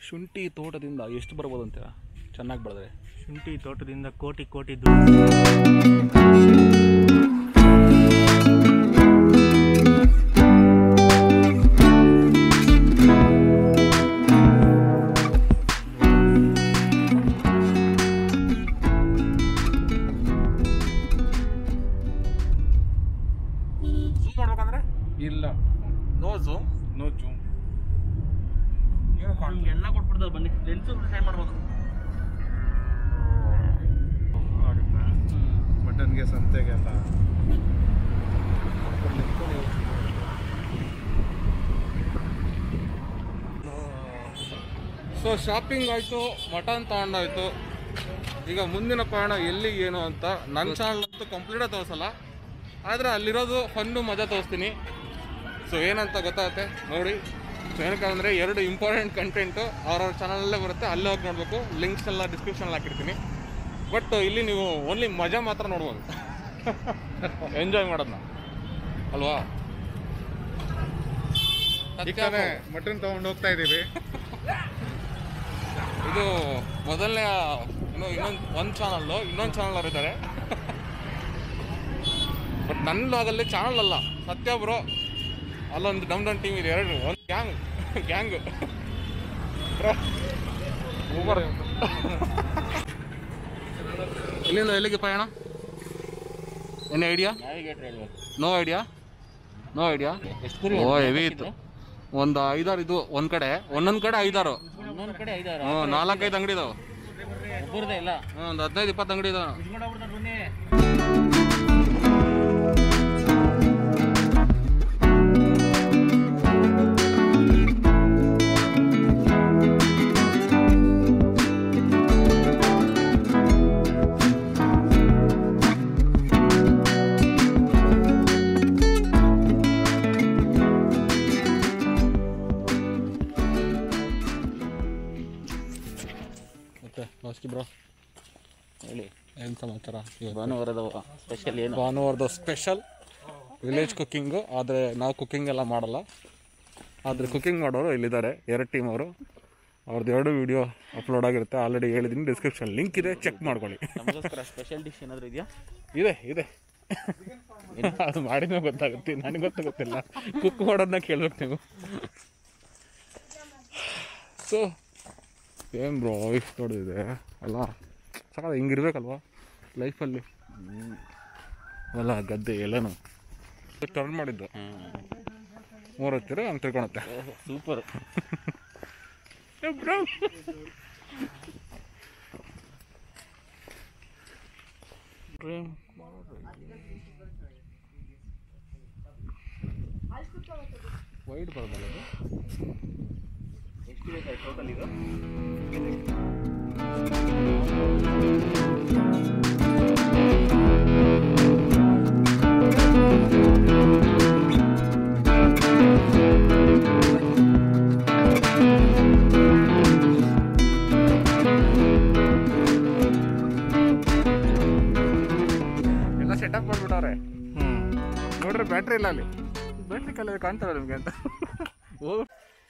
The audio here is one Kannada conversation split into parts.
ಶುಂಠಿ ತೋಟದಿಂದ ಎಷ್ಟು ಬರ್ಬೋದು ಅಂತೀರಾ ಚೆನ್ನಾಗಿ ಬೆಳೆದ್ರೆ ಶುಂಠಿ ತೋಟದಿಂದ ಕೋಟಿ ಕೋಟಿ ದುಡ್ಡು ಝೂಮ್ ಮಾಡ್ಬೇಕಂದ್ರೆ ಇಲ್ಲ ನೋ ಝೂಮ್ ನೋ ಜೂಮ್ ಎಲ್ಲ ಕೊಟ್ಬಿಡ್ತಾರೆ ಬನ್ನಿ ಲೆನ್ಸು ಟ್ರೈ ಮಾಡ್ಬೋದು ಆಗುತ್ತೆ ಮಟನ್ಗೆ ಸಂತೆಗೆಲ್ಲ ಸೊ ಶಾಪಿಂಗ್ ಆಯಿತು ಮಟನ್ ತಗೊಂಡಾಯ್ತು ಈಗ ಮುಂದಿನ ಪಯಣ ಎಲ್ಲಿ ಏನು ಅಂತ ನನ್ನ ಚಾನಲ್ ಅಂತೂ ಕಂಪ್ಲೀಟಾಗಿ ತೋರಿಸಲ್ಲ ಆದರೆ ಅಲ್ಲಿರೋದು ಫನ್ನು ಮಜಾ ತೋರಿಸ್ತೀನಿ ಸೊ ಏನಂತ ಗೊತ್ತಾಗುತ್ತೆ ನೋಡಿ ಸೊ ಏನಕ್ಕೆ ಅಂದರೆ ಎರಡು ಇಂಪಾರ್ಟೆಂಟ್ ಕಂಟೆಂಟು ಅವ್ರವ್ರ ಚಾನಲಲ್ಲೇ ಬರುತ್ತೆ ಅಲ್ಲೇ ಹೋಗಿ ನೋಡಬೇಕು ಲಿಂಕ್ಸ್ ಎಲ್ಲ ಡಿಸ್ಕ್ರಿಪ್ಷನಲ್ಲಿ ಹಾಕಿರ್ತೀನಿ ಬಟ್ ಇಲ್ಲಿ ನೀವು ಓನ್ಲಿ ಮಜಾ ಮಾತ್ರ ನೋಡ್ಬೋದು ಎಂಜಾಯ್ ಮಾಡೋದನ್ನ ಅಲ್ವಾ ಈ ಕಡೆ ಮಟನ್ ತಗೊಂಡು ಹೋಗ್ತಾ ಇದೀವಿ ಇದು ಮೊದಲನೇ ಇನ್ನು ಇನ್ನೊಂದು ಒಂದು ಚಾನಲ್ಲು ಇನ್ನೊಂದು ಚಾನಲ್ ಅವ್ರು ಇದ್ದಾರೆ ಬಟ್ ನನ್ನ ಬ್ಲಾಗಲ್ಲಿ ಚಾನಲ್ ಅಲ್ಲ ಸತ್ಯ ಬ್ರೋ ಅಲ್ಲೊಂದು ಡಮ್ ಡಮ್ ಟೀಮ್ ಇದೆ ಎರಡು ಒಂದು ಗ್ಯಾಂಗ್ ಗ್ಯಾಂಗ್ ಊಬರ್ ಇಲ್ಲಿಂದ ಎಲ್ಲಿಗೆ ಪಯಣ ಏನು idea no idea no idea oh heavy ಇತ್ತು ಒಂದು ಐದಾರು ಇದು ಒಂದು ಕಡೆ ಒಂದೊಂದು ಕಡೆ ಐದಾರು ಒಂದೊಂದ್ ಕಡೆ ಐದಾರು ಹ್ಞೂ ನಾಲ್ಕೈದು ಅಂಗಡಿ ಇದಾವೆ ಒಬ್ಬರದೇ ಇಲ್ಲ ಹ್ಞೂ ಒಂದು ಹದಿನೈದು ಇಪ್ಪತ್ತು ಅಂಗಡಿ ಇದಾವೆ ಇಸ್ಕೊಂಡೋಗ್ಬಿಡ್ತಾರೆ ಬನ್ನಿ ಮತ್ತೆ ನಮಸ್ತೆ ಬ್ರೋ ಹೇಳಿ ಏನು ಸಮಾಚಾರ ಇವತ್ತು ಭಾನುವಾರದ ಸ್ಪೆಷಲ್ ಏನು ಭಾನುವಾರದ ಸ್ಪೆಷಲ್ ವಿಲೇಜ್ ಕುಕ್ಕಿಂಗು ಆದರೆ ನಾವು ಕುಕ್ಕಿಂಗ್ ಎಲ್ಲ ಮಾಡಲ್ಲ ಆದರೆ ಕುಕ್ಕಿಂಗ್ ಮಾಡೋರು ಇಲ್ಲಿದ್ದಾರೆ ಎರಡು ಟೀಮ್ ಅವರು ಅವ್ರದ್ದು ಎರಡು ವಿಡಿಯೋ ಅಪ್ಲೋಡ್ ಆಗಿರುತ್ತೆ ಆಲ್ರೆಡಿ ಹೇಳಿದ್ದೀನಿ ಡಿಸ್ಕ್ರಿಪ್ಷನ್ ಲಿಂಕ್ ಇದೆ ಚೆಕ್ ಮಾಡ್ಕೊಳ್ಳಿ ನಮಗೋಸ್ಕರ ಸ್ಪೆಷಲ್ ಡಿಶ್ ಏನಾದರೂ ಇದೆಯಾ ಇದೆ ಇದೆ ಅದು ಮಾಡಿದ್ರೆ ಗೊತ್ತಾಗುತ್ತೆ ನನಗೆ ಗೊತ್ತಾಗುತ್ತಿಲ್ಲ ಕುಕ್ ಮಾಡೋದನ್ನ ಕೇಳ್ಬೇಕು ನೀವು ಸೊ ಏನು ಬ್ರೋ ಇಷ್ಟು ದೊಡ್ಡದಿದೆ ಅಲ್ಲ ಸಾಕಾದ ಹಿಂಗಿರ್ಬೇಕಲ್ವಾ ಲೈಫಲ್ಲಿ ಅಲ್ಲ ಗದ್ದೆ ಎಲ್ಲನೂ ಟರ್ನ್ ಮಾಡಿದ್ದು ಮೂರು ಹತ್ತಿರ ಹಂಗೆ ತಿಳ್ಕೊಳತ್ತೆ ಸೂಪರ್ ಬ್ರೋ ವೈಡ್ ಬರೋದಲ್ಲ ಅದು ಎಷ್ಟು ಬೇಕಾಯ್ತು ಟೋಟಲ್ ಇದು ಎಲ್ಲ ಸೆಟಪ್ ಮಾಡ್ಬಿಟ್ಟವ್ರೆ ನೋಡ್ರಿ ಬ್ಯಾಟ್ರಿ ಇಲ್ಲ ಅಲ್ಲಿ ಬ್ಯಾಟ್ರಿ ಕಲ್ಲ ಕಾಣ್ತಾರ ನಿಮ್ಗೆ ಅಂತ ಹೋಗು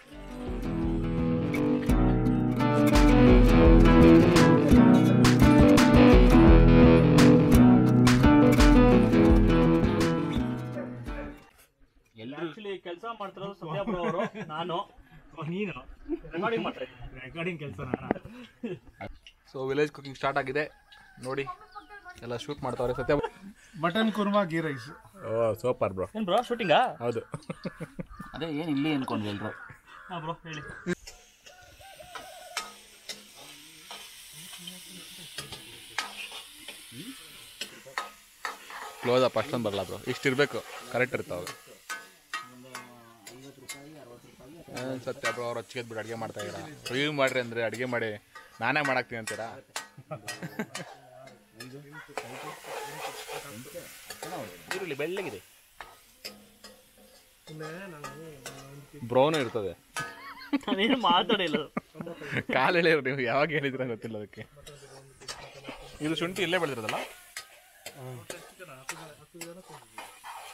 ಆಕ್ಚುಲಿ ಕೆಲಸ ಮಾಡ್ತಿರೋದು ಸತ್ಯಾಪುರ ಅವರು ನಾನು ನೀನು ರೆಕಾರ್ಡಿಂಗ್ ಮಾಡ್ತಾ ರೆಕಾರ್ಡಿಂಗ್ ಕೆಲಸ ಸೊ ವಿಲೇಜ್ ಕುಕಿಂಗ್ ಸ್ಟಾರ್ಟ್ ಆಗಿದೆ ನೋಡಿ ಎಲ್ಲ ಶೂಟ್ ಮಾಡ್ತಾವ್ರೆ Sathya mutton kurma ghee rice oh super bro ಏನು ಬ್ರೋ ಶೂಟಿಂಗಾ ಹೌದು ಅದೇ ಏನು ಇಲ್ಲಿ ಅನ್ಕೊಂಡ್ವಿ ಎಲ್ರು ಹಾಂ ಬ್ರೋ ಹೇಳಿ ಕ್ಲೋಸ್ ಅಪ್ ಅಷ್ಟೊಂದು ಬರಲ್ಲ ಬ್ರೋ ಇಷ್ಟು ಇರಬೇಕು ಕರೆಕ್ಟ್ ಇರ್ತಾವೆ ಏನ್ ಸತ್ಯ ಬ್ರೋ ಅವ್ರು ಹಚ್ಚಿಗೆ ಬಿಟ್ಟು ಅಡುಗೆ ಮಾಡ್ತಾ ಇದ್ದೀರಾ ರಿವ್ಯೂ ಮಾಡ್ರಿ ಅಂದರೆ ಅಡುಗೆ ಮಾಡಿ ನಾನೇ ಮಾಡಾಕ್ತೀನಿ ಅಂತೀರಾ ಈರುಳ್ಳಿ ಬೆಳ್ಳಗಿದೆ ಬ್ರೌನ್ ಇರ್ತದೆ ನಾನೇನು ಮಾತಾಡಿಲ್ಲ ಕಾಲು ಹೇಳಿದ್ರು ನೀವು ಯಾವಾಗ ಹೇಳಿದ್ರ ಗೊತ್ತಿಲ್ಲ ಅದಕ್ಕೆ ಇದು ಶುಂಠಿ ಇಲ್ಲೇ ಬೆಳೆದಿರೋದಲ್ಲ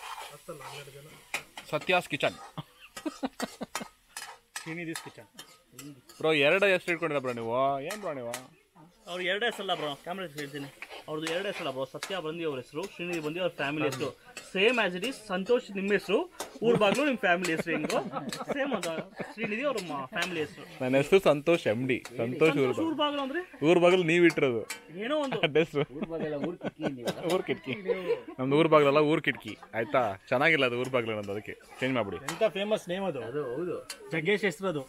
ಸತ್ಯಾಸ್ ಕಿಚನ್ ಚೀನಿ ದಿಸ್ ಕಿಚನ್ ಬ್ರೋ ಎರಡು ಎಷ್ಟು ಇಟ್ಕೊಂಡಿರ ಬ್ರೋ ನೀವು ಏನು ಬ್ರೋ ನೀವು ಅವ್ರು ಎರಡೇ ಸಲ ಬ್ರೋ ಕ್ಯಾಮ್ರಾ ಹೇಳ್ತೀನಿ ಅವ್ರದ್ದು ಎರಡೇ ಸಲ ಬ್ರೋ ಸತ್ಯ ಬಂದಿ ಅವ್ರ ಹೆಸರು ಶ್ರೀನಿಧಿ ಬಂದಿ ಅವ್ರ ಫ್ಯಾಮಿಲಿ ಹೆಸರು same as it is Santosh ನಿಮ್ಮ ಹೆಸರು ಊರ್ ಬಾಗ್ಲು ನಿಮ್ಮ ಫ್ಯಾಮಿಲಿ ಹೆಸರು ಹೆಂಗೋ ಸೇಮ್ ಅದು ಶ್ರೀನಿಧಿ ಅವ್ರ ಫ್ಯಾಮಿಲಿ ಹೆಸರು ನನ್ನ ಹೆಸರು ಸಂತೋಷ್ ಎಮ್ ಡಿ ಸಂತೋಷ್ ಊರ್ ಊರ್ ಬಾಗ್ಲು ಅಂದ್ರೆ ಊರ್ ಬಾಗಿಲು ನೀವು ಇಟ್ಟಿರೋದು ಏನೋ ಒಂದು ಹೆಸರು ಊರ್ ಕಿಟಕಿ ನಮ್ದು ಊರ್ ಬಾಗ್ಲಲ್ಲ ಊರ್ ಕಿಟಕಿ ಆಯ್ತಾ ಚೆನ್ನಾಗಿಲ್ಲ ಅದು ಊರ್ ಬಾಗ್ಲು ನಂದು ಅದಕ್ಕೆ ಚೇಂಜ್ ಮಾಡ್ಬಿಡಿ ಎಂತ ಫೇಮಸ್ ನೇಮ್ ಅದು ಅದು ಹೌದು ಜಗ್ಗೇಶ್ ಹೆಸರು ಅದು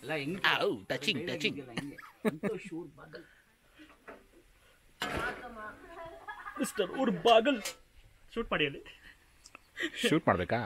ಮಿಸ್ಟರ್ ಊರ್ ಬಾಗಲ್ ಶೂಟ್ ಮಾಡಿ ಅಲ್ಲಿ ಶೂಟ್ ಮಾಡ್ಬೇಕಾ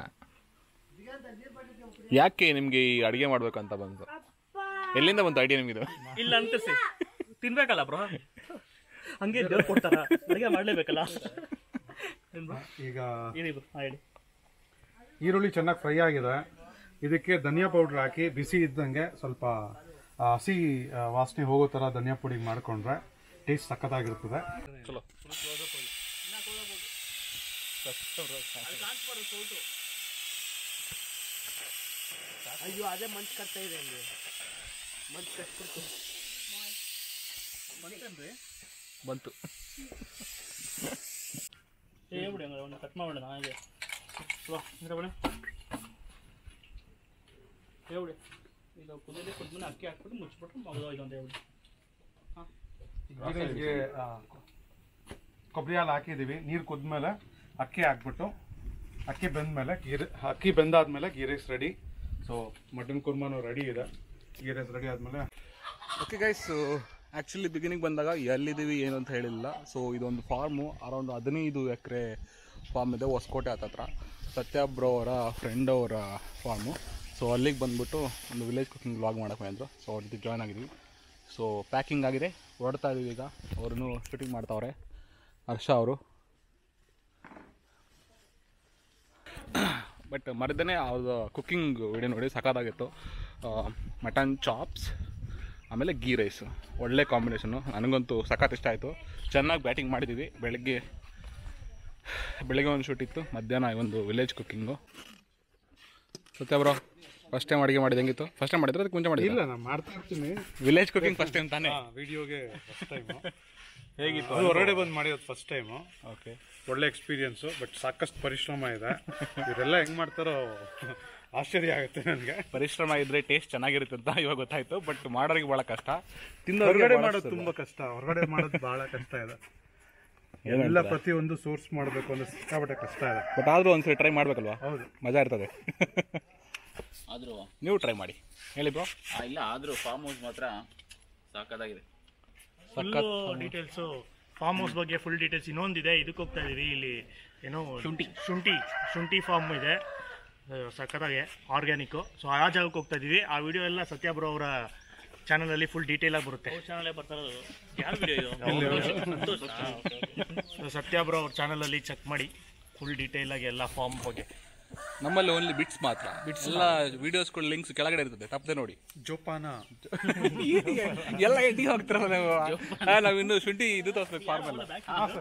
ಯಾಕೆ ನಿಮ್ಗೆ ಈ ಅಡಿಗೆ ಮಾಡ್ಬೇಕಂತ ಬಂತು ಎಲ್ಲಿಂದ ಬಂತು ಐಡಿಯಾ ನಿಮ್ಗೆ ಇಲ್ಲ ಅಂತ ಸಿ ತಿನ್ಬೇಕಲ್ಲ ಬ್ರೋ ಹಂಗೆ ದೇವ್ರು ಕೊಡ್ತಾರ ಅಡುಗೆ ಮಾಡ್ಲೇಬೇಕಲ್ಲ ಏನ್ bro? ಈಗ ಹೇಳಿ bro, ಹಾ, ಹೇಳಿ ಈರುಳ್ಳಿ ಚೆನ್ನಾಗಿ ಫ್ರೈ ಆಗಿದೆ ಇದಕ್ಕೆ ಧನಿಯಾ ಪೌಡ್ರ್ ಹಾಕಿ ಬಿಸಿ ಇದ್ದಂಗೆ ಸ್ವಲ್ಪ ಆ, ಹಸಿ ಆ, ವಾಸನೆ ಹೋಗೋ ಥರ ಧನಿಯಾ ಪುಡಿ ಮಾಡಿಕೊಂಡ್ರೆ ಟೇಸ್ಟ್ ಸಖತ್ತಾಗಿರ್ತದೆ ಚಲೋ ಅಯ್ಯೋ ಅದೇ ಮಂಚ್ ಕಟ್ತಾ ಇದೆ ಅಲ್ಲಿ ಮಂಚ್ ಕಟ್ಬಿಡ್ತು ಮಂಚನ್ರಿ ಬಂತು ಏ ಬಿಡಿ ಹಂಗಾರೆ ಒಂದು ಕಟ್ ಮಾಡೋಣ ಹಾಗೆ ಬಾ ಇದ್ರ ಬನ್ನಿ ಹೇಳ್ಬಿಡಿ ಈಗ ಕುದಿಯಲ್ಲಿ ಕುದ್ಮೇಲೆ ಅಕ್ಕಿ ಹಾಕ್ಬಿಟ್ಟು ಮುಚ್ಚಿಬಿಟ್ರೆ ಮಗದೋಯ್ತು ಅಂತ ಹೇಳ್ಬಿಡಿ ಗೀರೆಗೆ ಕೊಬ್ಬರಿ ಹಾಲು ಹಾಕಿದ್ದೀವಿ ನೀರು ಕುದ್ಮೇಲೆ ಅಕ್ಕಿ ಹಾಕ್ಬಿಟ್ಟು ಅಕ್ಕಿ ಬೆಂದ್ಮೇಲೆ ಗೀರೆ ಅಕ್ಕಿ ಬೆಂದಾದ್ಮೇಲೆ ghee rice ready so mutton ಕುರ್ಮಾನು ರೆಡಿ ಇದೆ ಗೀ ರೈಸ್ ರೆಡಿ ಆದಮೇಲೆ ಓಕೆ ಗೈಸ್ ಆ್ಯಕ್ಚುಲಿ ಬಿಗಿನಿಂಗ್ ಬಂದಾಗ ಎಲ್ಲಿದ್ದೀವಿ ಏನು ಅಂತ ಹೇಳಿಲ್ಲ ಸೊ ಇದೊಂದು ಫಾರ್ಮು ಅರೌಂಡ್ ಹದಿನೈದು ಎಕರೆ ಫಾರ್ಮ್ ಇದೆ ಹೊಸಕೋಟೆ ಹತ್ತತ್ರ ಸತ್ಯ ಬ್ರೋ ಅವರ ಫ್ರೆಂಡ್ ಅವರ ಫಾರ್ಮು ಸೊ ಅಲ್ಲಿಗೆ ಬಂದ್ಬಿಟ್ಟು ಒಂದು ವಿಲೇಜ್ ಕುಕಿಂಗ್ ವ್ಲಾಗ್ ಮಾಡೋಕೆ ಬಂದರು ಸೊ ಅವ್ರ ಜೊತೆ ಜಾಯ್ನ್ ಆಗಿದ್ವಿ ಸೊ ಪ್ಯಾಕಿಂಗ್ ಆಗಿದೆ ಹೊರಡ್ತಾ ಇದೀವಿ ಈಗ ಅವ್ರನ್ನೂ ಶೂಟಿಂಗ್ ಮಾಡ್ತಾವ್ರೆ ಹರ್ಷ ಅವರು ಬಟ್ ಮರದನೇ ಅವ್ರದ್ದು ಕುಕ್ಕಿಂಗ್ ವಿಡಿಯೋ ನೋಡಿ ಸಖತ್ತಾಗಿತ್ತು ಮಟನ್ ಚಾಪ್ಸ್ ಆಮೇಲೆ ಗೀ ರೈಸ್ ಒಳ್ಳೆ ಕಾಂಬಿನೇಷನು ನನಗಂತೂ ಸಖತ್ ಇಷ್ಟ ಆಯಿತು ಚೆನ್ನಾಗಿ ಬ್ಯಾಟಿಂಗ್ ಮಾಡಿದ್ದೀವಿ ಬೆಳಗ್ಗೆ ಬೆಳಗ್ಗೆ ಒಂದು ಶೂಟ್ ಇತ್ತು ಮಧ್ಯಾಹ್ನ ಒಂದು village cooking Sathya bro first time ಅಡುಗೆ ಮಾಡಿದ್ದು ಹೆಂಗಿತ್ತು ಫಸ್ಟ್ ಟೈಮ್ ಮಾಡಿದ್ರೆ ಅದಕ್ಕೆ ಮುಂಚೆ ಮಾಡಿಲ್ಲ ಇಲ್ಲ ನಾನು ಮಾಡ್ತಾ ಇರ್ತೀನಿ ವಿಲೇಜ್ ಕುಕಿಂಗ್ ಫಸ್ಟ್ ಟೈಮ್ ತಾನೇ ವಿಡಿಯೋಗೆ ಫಸ್ಟ್ ಟೈಮು ಹೇಗಿತ್ತು ಅದು ಹೊರಗಡೆ ಬಂದು ಮಾಡಿರೋದು ಫಸ್ಟ್ ಟೈಮು ಓಕೆ ಒಳ್ಳೆ ಎಕ್ಸ್ಪೀರಿಯನ್ಸು ಬಟ್ ಸಾಕಷ್ಟು ಪರಿಶ್ರಮ ಇದೆ ಇವರೆಲ್ಲ ಹೆಂಗ್ ಮಾಡ್ತಾರೋ ಆಶ್ಚರ್ಯ ಆಗುತ್ತೆ ನನಗೆ ಪರಿಶ್ರಮ ಇದ್ರೆ ಟೇಸ್ಟ್ ಚೆನ್ನಾಗಿರುತ್ತೆ ಅಂತ ಇವಾಗ ಗೊತ್ತಾಯ್ತು ಬಟ್ ಮಾಡೋರಿಗೆ ಭಾಳ ಕಷ್ಟ ಹೊರಗಡೆ ಮಾಡೋದು ತುಂಬಾ ಕಷ್ಟ ಹೊರಗಡೆ ಮಾಡೋದು ಬಹಳ ಕಷ್ಟ ಇದೆ ಎಲ್ಲ ಪ್ರತಿಯೊಂದು ಸೋರ್ಸ್ ಮಾಡಬೇಕು ಅಂದ್ರೆ ಸಿಕ್ಕಾಪಟ್ಟೆ ಕಷ್ಟ ಇದೆ ಬಟ್ ಆದರೂ ಒಂದ್ಸರಿ ಟ್ರೈ ಮಾಡಬೇಕಲ್ವಾ ಹೌದು ಮಜಾ ಇರ್ತದೆ ಆದರೂ ನೀವು ಟ್ರೈ ಮಾಡಿ ಹೇಳಿ ಬ್ರೋ ಇಲ್ಲ ಆದರೂ ಫಾರ್ಮ್ ಹೌಸ್ ಮಾತ್ರ ಸಾಕಾಗಿದೆ ಫುಲ್ಲು ಡೀಟೇಲ್ಸು ಫಾರ್ಮ್ ಹೌಸ್ ಬಗ್ಗೆ ಫುಲ್ ಡೀಟೇಲ್ಸ್ ಇನ್ನೊಂದಿದೆ ಇದಕ್ಕೆ ಹೋಗ್ತಾ ಇದೀವಿ ಇಲ್ಲಿ ಏನೋ ಶುಂಠಿ ಶುಂಠಿ ಶುಂಠಿ ಫಾರ್ಮ್ ಇದೆ ಆ, ಸಖತ್ತಾಗಿ ಆರ್ಗ್ಯಾನಿಕ್ಕು ಸೊ ಆ ಜಾಗಕ್ಕೆ ಹೋಗ್ತಾ ಇದೀವಿ ಆ ವಿಡಿಯೋ ಎಲ್ಲ ಸತ್ಯ ಬ್ರೋ ಅವರ ಚಾನಲಲ್ಲಿ ಫುಲ್ ಡೀಟೇಲ್ ಆಗಿ ಬರುತ್ತೆ ಚಾನಲೇ ಬರ್ತಾರದು ಯಾವ ವಿಡಿಯೋ ಸತ್ಯ ಬ್ರೋ ಅವ್ರ ಚಾನಲಲ್ಲಿ ಚೆಕ್ ಮಾಡಿ ಫುಲ್ ಡೀಟೇಲ್ ಆಗಿ ಎಲ್ಲ ಫಾರ್ಮ್ ಬಗ್ಗೆ ನಮ್ಮಲ್ಲಿ ಓನ್ಲಿ ಬಿಟ್ಸ್ ಮಾತ್ರ ಬಿಟ್ಸ್ ಎಲ್ಲ ವಿಡಿಯೋಸ್ಗಳ ಲಿಂಕ್ಸ್ ಕೆಳಗಡೆ ಇರ್ತದೆ ತಪ್ಪದೆ ನೋಡಿ ಜೋಪಾನ ಎಲ್ಲ ಎಡ್ಡಿಗೆ ಹೋಗ್ತಾರಲ್ಲ ನೀವು ಆ, ನಾವಿನ್ನು ಶುಂಠಿ ಇದು ತೋರಿಸ್ಬೇಕು ಫಾರ್ಮ್ ಎಲ್ಲ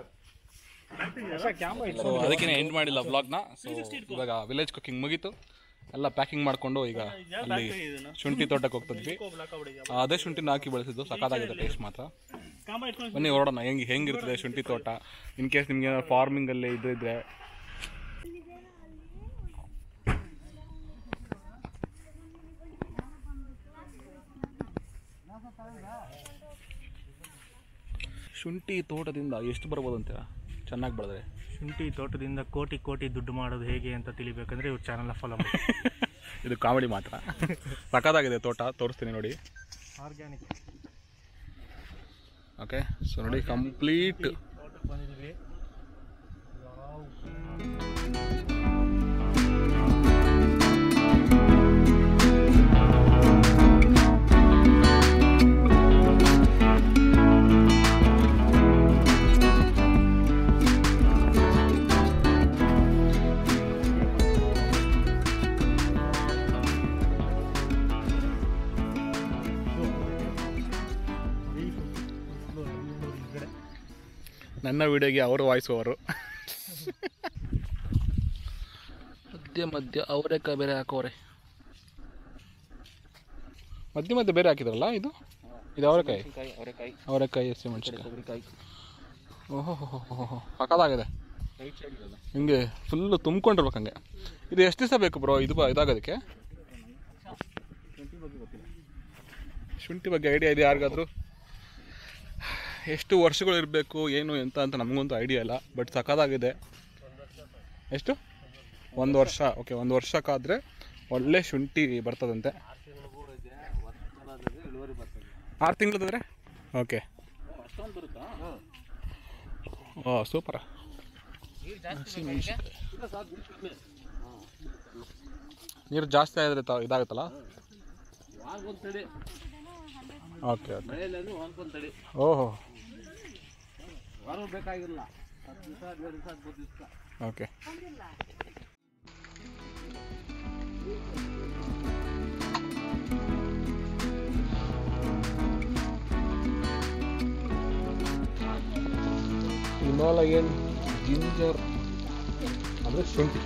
ಸೊ ಅದಕ್ಕೆ ಎಂಡ್ ಮಾಡಿಲ್ಲ ವ್ಲಾಗ್ನ ಸೊ ಇವಾಗ ವಿಲೇಜ್ ಕುಕಿಂಗ್ ಮುಗೀತು ಎಲ್ಲ ಪ್ಯಾಕಿಂಗ್ ಮಾಡ್ಕೊಂಡು ಈಗ ಅಲ್ಲಿ ಶುಂಠಿ ತೋಟಕ್ಕೆ ಹೋಗ್ತಿದ್ವಿ ಆ, ಅದೇ ಶುಂಠಿನ ಹಾಕಿ ಬೆಳೆಸಿದ್ದು ಸಖತ್ತಾಗಿದೆ ಟೇಸ್ಟ್ ಮಾತ್ರ ಬನ್ನಿ ಹೊರಡೋಣ ಹೆಂಗೆ ಹೆಂಗಿರ್ತದೆ ಶುಂಠಿ ತೋಟ ಇನ್ ಕೇಸ್ ನಿಮ್ಗೆ ಫಾರ್ಮಿಂಗಲ್ಲಿ ಇದು ಇದ್ರೆ ಶುಂಠಿ ತೋಟದಿಂದ ಎಷ್ಟು ಬರ್ಬೋದು ಅಂತ ಚೆನ್ನಾಗಿ ಬೆಳೆದ್ರೆ ಶುಂಠಿ ತೋಟದಿಂದ ಕೋಟಿ ಕೋಟಿ ದುಡ್ಡು ಮಾಡೋದು ಹೇಗೆ ಅಂತ ತಿಳಿಬೇಕಂದ್ರೆ ಇವ್ರ ಚಾನಲ್ನ ಫಾಲೋ ಮಾಡಿ ಇದು ಕಾಮಿಡಿ ಮಾತ್ರ ಸಖತ್ತಾಗಿದೆ ತೋಟ ತೋರಿಸ್ತೀನಿ ನೋಡಿ ಆರ್ಗ್ಯಾನಿಕ್ ಓಕೆ ಸೊ ನೋಡಿ ಕಂಪ್ಲೀಟ್ ತೋಟಕ್ಕೆ ಬಂದಿದ್ದೀವಿ ನನ್ನ ವಿಡಿಯೋಗೆ ಅವರು ವಾಯ್ಸ್ ಓವರು ಮಧ್ಯ ಮಧ್ಯ ಅವರೇ ಬೇರೆ ಹಾಕೋರೆ ಮಧ್ಯೆ ಮಧ್ಯೆ ಬೇರೆ ಹಾಕಿದ್ರಲ್ಲ ಇದು ಇದು ಅವರೆಕಾಯಿ ಕಾಯಿ ಅವರೆಕಾಯಿ ಅವರೆಕಾಯಿ ಹಸಿಮೆಣಸಿನ್ಕಾಯಿ ತೊಗರಿಕಾಯಿ ಓಹೋ ಹೋ ಹೋ ಹೋ ಸಕ್ಕತ್ತಾಗಿದೆ ರೈಟ್ ಸೈಡ್ ಇರೋದು ಹಿಂಗೆ ಫುಲ್ಲು ತುಂಬ್ಕೊಂಡಿರ್ಬೇಕು ಹಂಗೆ ಇದು ಎಷ್ಟು ದಿವಸ ಬೇಕು ಬ್ರೋ ಇದು ಬ- ಇದಾಗೋದಕ್ಕೆ ಶುಂಠಿ ಬಗ್ಗೆ ಗೊತ್ತಿಲ್ಲ ಶುಂಠಿ ಬಗ್ಗೆ ಐಡಿಯಾ ಇದೆ ಯಾರಿಗಾದರೂ ಎಷ್ಟು ವರ್ಷಗಳು ಇರಬೇಕು ಏನು ಎಂತ ಅಂತ ನಮಗಂತೂ ಐಡಿಯಾ ಇಲ್ಲ ಬಟ್ ಸಖತ್ತಾಗಿದೆ ಎಷ್ಟು ಒಂದು ವರ್ಷ ಓಕೆ ಒಂದು ವರ್ಷಕ್ಕಾದರೆ ಒಳ್ಳೆ ಶುಂಠಿ ಬರ್ತದಂತೆ ಇಳುವರಿ ಬರ್ತದೆ ಆರು ತಿಂಗಳದಾದ್ರೆ ಓಕೆ ಅಷ್ಟೊಂದು ಬರುತ್ತಾ ಓ ಸೂಪರ ನೀರು ಜಾಸ್ತಿ ಆದರೆ ತ ಇದಾಗುತ್ತಲ್ಲ ವಾರಕ್ಕೊಂದು ತಡಿ ಓಕೆ ಓಕೆ ಮಳೆಯಲ್ಲಿ ಅಂದ್ರೆ ವಾರಕ್ಕೊಂದು ತಡಿ ಓಹೋ ವಾರ ಬೇಕಾಗಿಲ್ಲ ಹತ್ತು ದಿವಸ ಹದಿನೈದು ದಿವಸ ಹದಿಮೂರು ದಿವಸ ಓಕೆ ಹಿಮಾಲಯನ್ ಜಿಂಜರ್ ಅಂದರೆ ಶುಂಠಿ